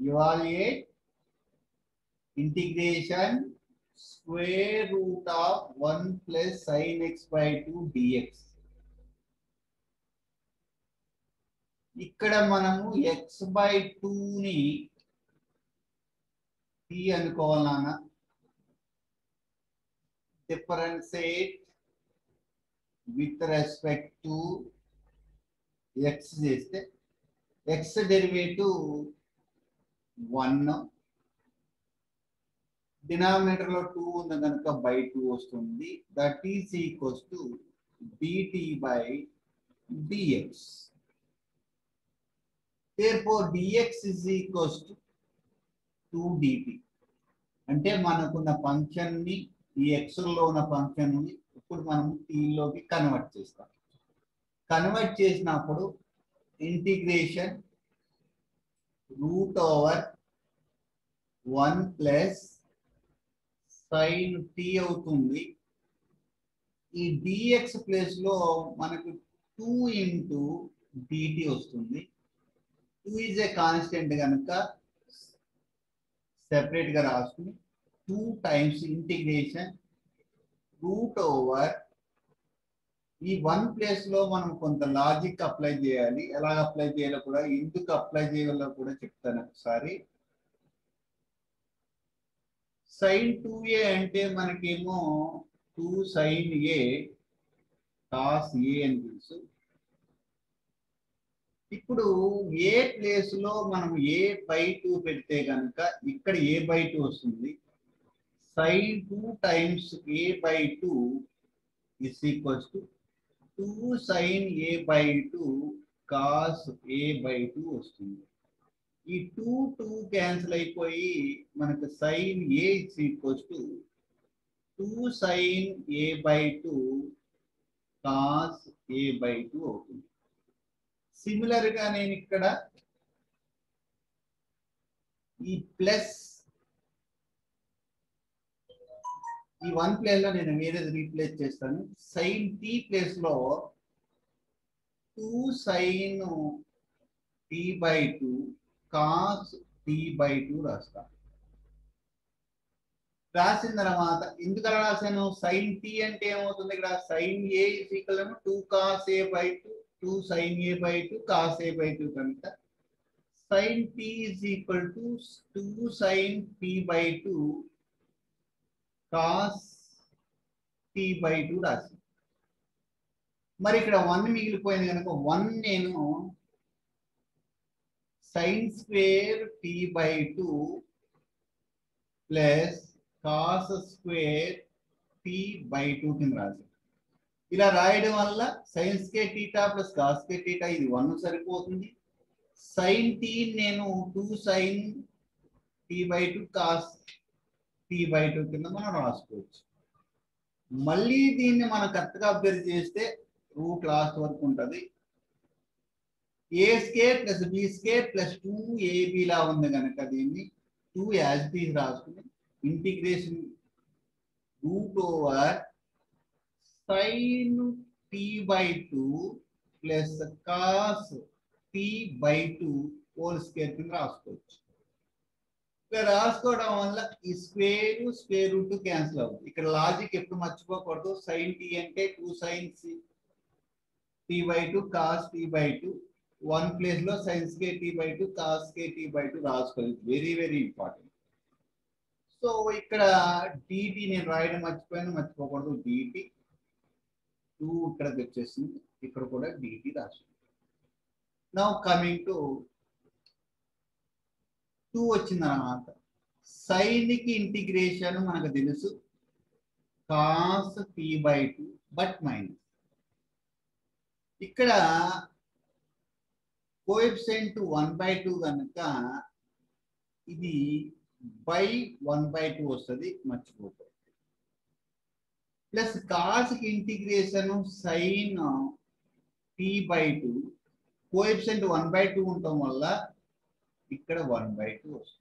evaluate integration square root of 1 plus sin x by 2 dx ఇక్కడ మనము X by ని T అనుకోవాలి నాన్న differentiate with respect to X చేస్తే ఎక్స్ డెరివేటివ్ వన్ డినామినేటర్ లో two ఉంది కనుక బై టూ వస్తుంది that is equals to dt by dx therefore dx is equals to 2 dt అంటే మనకున్న ఫంక్షన్ ని ఈ ఎక్స్ లో ఉన్న ఫంక్షన్ ని ఇప్పుడు మనం లోకి కన్వర్ట్ చేస్తాం కన్వర్ట్ చేసినప్పుడు integration root over one plus sine T అవుతుంది ఈ డిఎక్స్ ప్లేస్ లో మనకు టూ ఇంటూ డిటి వస్తుంది టూ ఈజ్ ఏ కాన్స్టెంట్ కనుక సెపరేట్ గా రాసుకుని two times integration root over ఈ వన్ ప్లేస్ లో మనం కొంత లాజిక్ అప్లై చేయాలి ఎలా అప్లై చేయాలో కూడా ఎందుకు అప్లై చేయాలో కూడా చెప్తాను ఒకసారి సైన్ టూ ఏ అంటే మనకేమో two sign A cos A అని తెలుసు ఇప్పుడు ఏ ప్లేస్ లో మనం ఏ బై టూ పెడితే కనుక ఇక్కడ ఏ బై టూ వస్తుంది sine two times A by two is equals to two sign A by two cos A by two వస్తుంది ఈ టూ టూ క్యాన్సిల్ అయిపోయి మనకు sine A is equals to two sign A by two cos A by two అవుతుంది similar గా నేను ఇక్కడ ఈ plus ఈ వన్ ప్లేస్ లో నేను వేరే రీప్లేస్ చేస్తాను సైన్ టీ ప్లేస్ లో two sign tea by two cos tea by two రాస్తాను రాసిన తర్వాత ఎందుకు అలా రాశాను సైన్ టీ అంటే ఏమవుతుంది ఇక్కడ sin A equal to cos A by two two sign A by two cos A by two కనుక sign t is equal to two sign tea by two cos tea by two రాసి మరి ఇక్కడ one మిగిలిపోయింది కనుక one నేను sin square t by two plus cos square t by two కింద రాసి ఇలా రాయడం వల్ల sines k theta plus cos k theta ఇది వన్ సరిపోతుంది సైన్ టీ నేను two sign tea by two cos tea by two కింద మనం రాసుకోవచ్చు మళ్ళీ దీన్ని మనం కరెక్ట్గా అబ్జర్వ్ చేస్తే రూట్ లాస్ట్ వరకు ఉంటుంది A square plus B square plus two AB లా ఉంది కనుక దీన్ని టూ యాజ్ టీ రాసుకుని integration root over sine tea by two plus cos tea by two whole square కింద రాసుకోవచ్చు ఇక్కడ రాసుకోవడం వల్ల ఈ స్క్వేర్ స్క్వేర్ రూట్ క్యాన్సిల్ అవుతుంది ఇక్కడ లాజిక్ ఎప్పుడు మర్చిపోకూడదు సైన్ టీ అంటే two sign tea by two cos tea by two one place లో sines K T by two cos K T by two రాసుకోవాలి వెరీ వెరీ ఇంపార్టెంట్ సో ఇక్కడ DT నేను రాయడం మర్చిపోయాను మర్చిపోకూడదు డిటి టూ ఇక్కడికి వచ్చేసింది ఇక్కడ కూడా డిటి రాసింది నౌ కమింగ్ టు టూ వచ్చింది అన్నమాట సైన్కి ఇంటిగ్రేషన్ మనకు తెలుసు cos tea by two but minus ఇక్కడ కోఎఫిషియంట్ వన్ బై టూ కనుక ఇది బై వన్ బై టూ వస్తుంది మర్చిపోతుంది ప్లస్ కాస్కి integration sine tea by two coefficient one by two ఉండటం వల్ల ఇక్కడ వన్ బై టూ వస్తుంది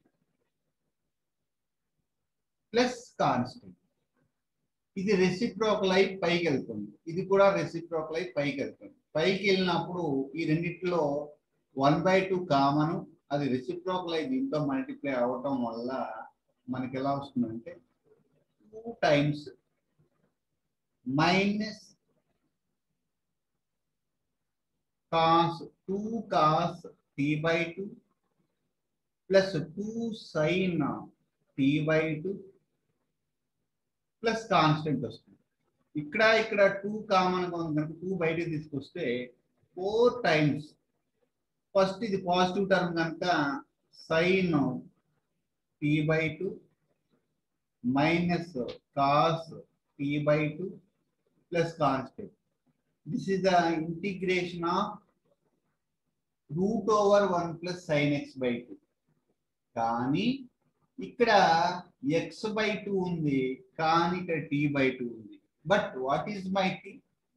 ప్లస్ కాన్స్టెంట్ ఇది రెసిప్రోకల్ అయి పైకి వెళ్తుంది ఇది కూడా రెసిప్రోకల్ అయి పైకి వెళ్తుంది పైకి వెళ్ళినప్పుడు ఈ రెండిట్లో వన్ బై టూ కామన్ అది రెసిప్రోకల్ అయి దీంతో మల్టిప్లై అవటం వల్ల మనకి ఎలా వస్తుందంటే two times minus cos two cos tea by two plus two sign tea by two plus constant వస్తుంది ఇక్కడ ఇక్కడ టూ కామన్ గా ఉంది కనుక టూ బయటకు తీసుకొస్తే ఫోర్ టైమ్స్ ఫస్ట్ ఇది పాజిటివ్ టర్మ్ కనుక sign tea by two minus cos tea by two plus constant this is the integration of root over one plus sine x by two కానీ ఇక్కడ x by two ఉంది కానీ ఇక్కడ t by two ఉంది but what is my t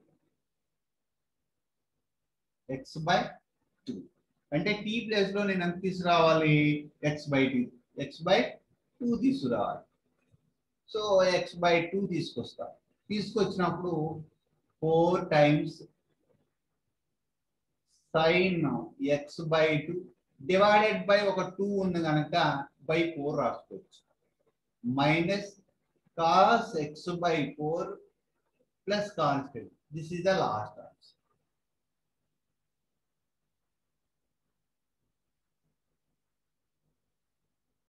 x by two అంటే t place లో నేను ఎంత తీసుకురావాలి x by t x by two తీసుకురావాలి సో ఎక్స్ బై టూ తీసుకొస్తా తీసుకొచ్చినప్పుడు four times sine x by two divided by ఒక టూ ఉంది కనుక బై ఫోర్ రాసుకోవచ్చు minus cos x by four plus constant this is the last answer